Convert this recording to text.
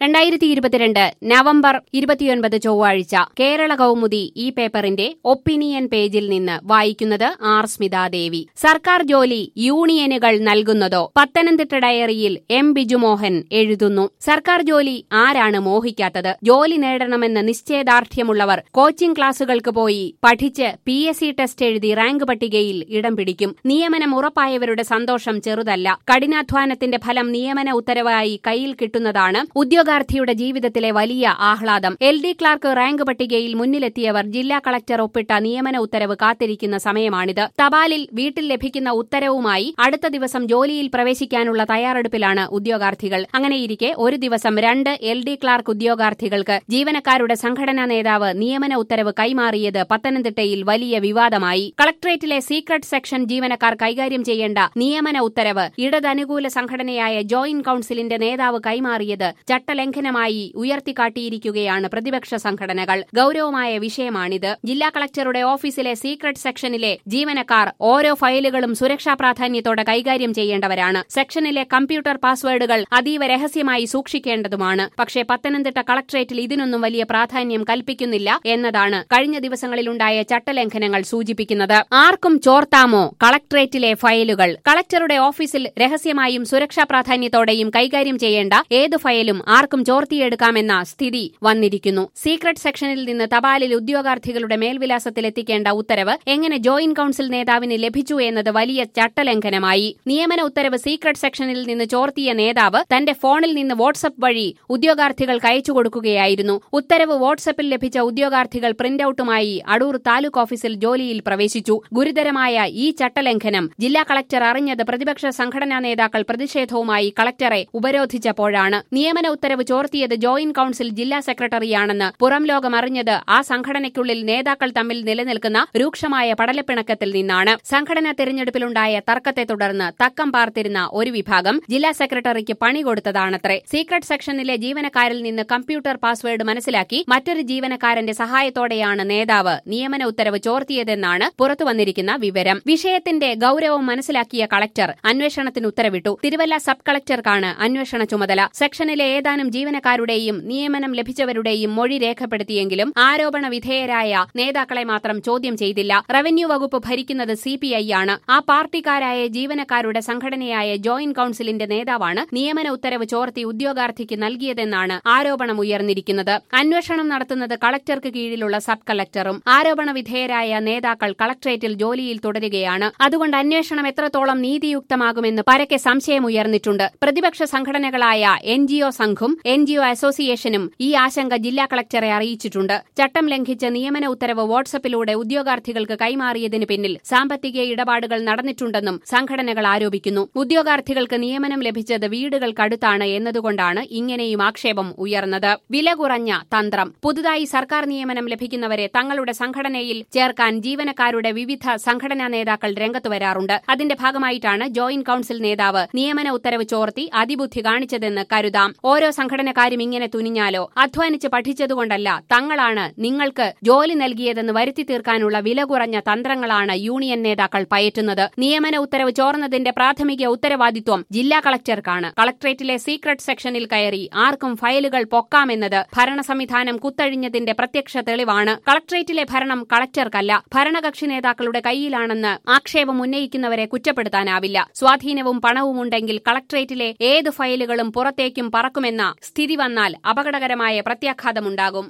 രണ്ടായിരത്തി ഇരുപത്തിരണ്ട് നവംബർ ഇരുപത്തിയൊൻപത് ചൊവ്വാഴ്ച കേരള കൗമുദി ഈ പേപ്പറിന്റെ ഒപ്പീനിയൻ പേജിൽ നിന്ന് വായിക്കുന്നത് ആർ സ്മിതാദേവി സർക്കാർ ജോലി യൂണിയനുകൾ നൽകുന്നതോ പത്തനംതിട്ട ഡയറിയിൽ എം ബിജുമോഹൻ എഴുതുന്നു സർക്കാർ ജോലി ആരാണ് മോഹിക്കാത്തത് ജോലി നേടണമെന്ന് നിശ്ചയദാർഢ്യമുള്ളവർ കോച്ചിംഗ് ക്ലാസുകൾക്ക് പോയി പഠിച്ച് പി എസ് സി ടെസ്റ്റ് എഴുതി റാങ്ക് പട്ടികയിൽ ഇടം പിടിക്കും നിയമനം ഉറപ്പായവരുടെ സന്തോഷം ചെറുതല്ല കഠിനാധ്വാനത്തിന്റെ ഫലം നിയമന ഉത്തരവായി കയ്യിൽ കിട്ടുന്നതാണ് ഉദ്യോഗാർത്ഥിയുടെ ജീവിതത്തിലെ വലിയ ആഹ്ലാദം എൽ ഡി ക്ലാർക്ക് റാങ്ക് പട്ടികയിൽ മുന്നിലെത്തിയവർ ജില്ലാ കളക്ടർ ഒപ്പിട്ട നിയമന ഉത്തരവ് കാത്തിരിക്കുന്ന സമയമാണിത് തപാലിൽ വീട്ടിൽ ലഭിക്കുന്ന ഉത്തരവുമായി അടുത്ത ദിവസം ജോലിയിൽ പ്രവേശിക്കാനുള്ള തയ്യാറെടുപ്പിലാണ് ഉദ്യോഗാർത്ഥികൾ അങ്ങനെയിരിക്കെ ഒരു ദിവസം രണ്ട് എൽ ഡി ക്ലാർക്ക് ഉദ്യോഗാർത്ഥികൾക്ക് ജീവനക്കാരുടെ സംഘടനാ നേതാവ് നിയമന ഉത്തരവ് കൈമാറിയത് പത്തനംതിട്ടയിൽ വലിയ വിവാദമായി കളക്ടറേറ്റിലെ സീക്രട്ട് സെക്ഷൻ ജീവനക്കാർ കൈകാര്യം ചെയ്യേണ്ട നിയമന ഉത്തരവ് ഇടതനുകൂല സംഘടനയായ ജോയിന്റ് കൌൺസിലിന്റെ നേതാവ് കൈമാറിയത് ചട്ടലംഘനമായി ഉയർത്തിക്കാട്ടിയിരിക്കുകയാണ് പ്രതിപക്ഷ സംഘടനകൾ ഗൌരവമായ വിഷയമാണിത് ജില്ലാ കളക്ടറുടെ ഓഫീസിലെ സീക്രട്ട് സെക്ഷനിലെ ജീവനക്കാർ ഓരോ ഫയലുകളും സുരക്ഷാ പ്രാധാന്യത്തോടെ കൈകാര്യം ചെയ്യേണ്ടവരാണ് സെക്ഷനിലെ കമ്പ്യൂട്ടർ പാസ്വേഡുകൾ അതീവ രഹസ്യമായി സൂക്ഷിക്കേണ്ടതുമാണ് പക്ഷേ പത്തനംതിട്ട കളക്ടറേറ്റിൽ ഇതിനൊന്നും വലിയ പ്രാധാന്യം കൽപ്പിക്കുന്നില്ല എന്നതാണ് കഴിഞ്ഞ ദിവസങ്ങളിലുണ്ടായ ചട്ടലംഘനങ്ങൾ സൂചിപ്പിക്കുന്നത് ആർക്കും ചോർത്താമോ കളക്ടറേറ്റിലെ ഫയലുകൾ കളക്ടറുടെ ഓഫീസിൽ രഹസ്യമായും സുരക്ഷാ പ്രാധാന്യത്തോടെയും കൈകാര്യം ചെയ്യേണ്ട ഏത് ഫയലും ആർക്കും ചോർത്തിയെടുക്കാമെന്ന സ്ഥിതി വന്നിരിക്കുന്നു സീക്രട്ട് സെക്ഷനിൽ നിന്ന് തപാലിൽ ഉദ്യോഗാർത്ഥികളുടെ മേൽവിലാസത്തിൽ എത്തിക്കേണ്ട ഉത്തരവ് എങ്ങനെ ജോയിന്റ് കൌൺസിൽ നേതാവിന് ലഭിച്ചു എന്നത് വലിയ ചട്ടലംഘനമായി നിയമന ഉത്തരവ് സീക്രട്ട് സെക്ഷനിൽ നിന്ന് ചോർത്തിയ നേതാവ് തന്റെ ഫോണിൽ നിന്ന് വാട്സ്ആപ്പ് വഴി ഉദ്യോഗാർത്ഥികൾക്ക് അയച്ചു കൊടുക്കുകയായിരുന്നു ഉത്തരവ് വാട്സ്ആപ്പിൽ ലഭിച്ച ഉദ്യോഗാർത്ഥികൾ പ്രിന്റൌട്ടുമായി അടൂർ താലൂക്ക് ഓഫീസിൽ ജോലിയിൽ പ്രവേശിച്ചു ഗുരുതരമായ ഈ ചട്ടലംഘനം ജില്ലാ കളക്ടർ അറിഞ്ഞത് പ്രതിപക്ഷ സംഘടനാ നേതാക്കൾ പ്രതിഷേധവുമായി കളക്ടറെ ഉപരോധിച്ചപ്പോഴാണ് നിയമന ഉത്തരവ് ചോർത്തിയത് ജോയിന്റ് കൌൺസിൽ ജില്ലാ സെക്രട്ടറിയാണെന്ന് പുറം ലോകം അറിഞ്ഞത് ആ സംഘടനയ്ക്കുള്ളിൽ നേതാക്കൾ തമ്മിൽ നിലനിൽക്കുന്ന രൂക്ഷമായ പടലപ്പിണക്കത്തിൽ നിന്നാണ് സംഘടനാ തെരഞ്ഞെടുപ്പിലുണ്ടായ തർക്കത്തെ തുടർന്ന് തക്കം പാർത്തിരുന്ന ഒരു വിഭാഗം ജില്ലാ സെക്രട്ടറിക്ക് പണി കൊടുത്തതാണത്രേ സീക്രട്ട് സെക്ഷനിലെ ജീവനക്കാരിൽ നിന്ന് കമ്പ്യൂട്ടർ പാസ്വേഡ് മനസ്സിലാക്കി മറ്റൊരു ജീവനക്കാരന്റെ സഹായത്തോടെയാണ് നേതാവ് നിയമന ഉത്തരവ് ചോർത്തിയതെന്നാണ് പുറത്തുവന്നിരിക്കുന്ന വിവരം വിഷയത്തിന്റെ ഗൌരവം മനസ്സിലാക്കിയ കളക്ടർ അന്വേഷണത്തിന് ഉത്തരവിട്ടു തിരുവല്ല സബ് കളക്ടർക്കാണ് അന്വേഷണ ചുമതല സെക്ഷനിലെ ഏതാനും ജീവനക്കാരുടെയും നിയമനം ലഭിച്ചവരുടെയും മൊഴി രേഖപ്പെടുത്തിയെങ്കിലും ആരോപണ വിധേയരായ നേതാക്കളെ മാത്രം ചോദ്യം ചെയ്തില്ല റവന്യൂ വകുപ്പ് ഭരിക്കുന്നത് സിപിഐ ആണ് ആ പാർട്ടിക്കാരായ ജീവനക്കാരുടെ സംഘടനയായ ജോയിന്റ് കൌൺസിലിന്റെ നേതാവാണ് നിയമന ഉത്തരവ് ചോർത്തി ഉദ്യോഗാർത്ഥിക്ക് നൽകിയതെന്നാണ് ആരോപണം ഉയർന്നിരിക്കുന്നത് അന്വേഷണം നടത്തുന്നത് കളക്ടർക്ക് കീഴിലുള്ള സബ് കളക്ടറും ആരോപണ വിധേയരായ നേതാക്കൾ കളക്ടറേറ്റിൽ ജോലിയിൽ തുടരുകയാണ് അതുകൊണ്ട് അന്വേഷണം എത്രത്തോളം നീതിയുക്തമാകുമെന്ന് പരക്കെ സംശയമുയർന്നിട്ടുണ്ട് പ്രതിപക്ഷ സംഘടനകളായ എൻ ജി ഒ സംഘും എൻ ജി ഒ അസോസിയേഷനും ഈ ആശങ്ക ജില്ലാ കളക്ടറെ അറിയിച്ചിട്ടുണ്ട് ചട്ടം ലംഘിച്ച നിയമന ഉത്തരവ് വാട്സപ്പിലൂടെ ഉദ്യോഗാർത്ഥികൾക്ക് കൈമാറിയതിന് പിന്നിൽ സാമ്പത്തിക ഇടപാടുകൾ നടന്നിട്ടുണ്ടെന്നും സംഘടനകൾ ആരോപിക്കുന്നു ഉദ്യോഗാർത്ഥികൾക്ക് നിയമനം ലഭിച്ചത് വീടുകൾക്കടുത്താണ് എന്നതുകൊണ്ടാണ് ഇങ്ങനെയും ആക്ഷേപം ഉയർന്നത് വില കുറഞ്ഞ തന്ത്രം പുതുതായി സർക്കാർ നിയമനം ലഭിക്കുന്നവരെ തങ്ങളുടെ സംഘടനയിൽ ചേർക്കാൻ ജീവനക്കാരുടെ വിവിധ സംഘടനാ നേതാക്കൾ രംഗത്ത് വരാറുണ്ട് അതിന്റെ ഭാഗമായിട്ടാണ് ജോയിന്റ് കൌൺസിൽ നേതാവ് നിയമന ഉത്തരവ് ചോർത്തി അതിബുദ്ധി കാണിച്ചതെന്ന് കരുതാം ഓരോ സംഘടനക്കാരും ഇങ്ങനെ തുനിഞ്ഞാലോ അധ്വാനിച്ച് പഠിച്ചതുകൊണ്ടല്ല തങ്ങളാണ് നിങ്ങൾക്ക് ജോലി നൽകിയതെന്ന് വരുത്തി തീർക്കാനുള്ള വില കുറഞ്ഞ തന്ത്രങ്ങളാണ് യൂണിയൻ നേതാക്കൾ പയറ്റുന്നത് നിയമന ഉത്തരവ് ചോർന്നതിന്റെ പ്രാഥമിക ഉത്തരവാദിത്വം ജില്ലാ കളക്ടർക്കാണ് കളക്ടറേറ്റിലെ സീക്രട്ട് സെക്ഷനിൽ കയറി ആർക്കും ഫയലുകൾ പൊക്കാമെന്നത് ഭരണ സംവിധാനം കുത്തഴിഞ്ഞതിന്റെ പ്രത്യക്ഷ തെളിവാണ് കളക്ടറേറ്റിലെ ഭരണം കളക്ടർക്കല്ല ഭരണകക്ഷി നേതാക്കളുടെ കയ്യിലാണെന്ന് ആക്ഷേപം ഉന്നയിക്കുന്നവരെ കുറ്റപ്പെടുത്താനാവില്ല സ്വാധീനവും പണവും ഉണ്ടെങ്കിൽ കളക്ടറേറ്റിലെ ഏത് ഫയലുകളും പുറത്തേക്കും പറക്കുമെന്ന സ്ഥിതി വന്നാൽ അപകടകരമായ പ്രത്യാഘാതമുണ്ടാകും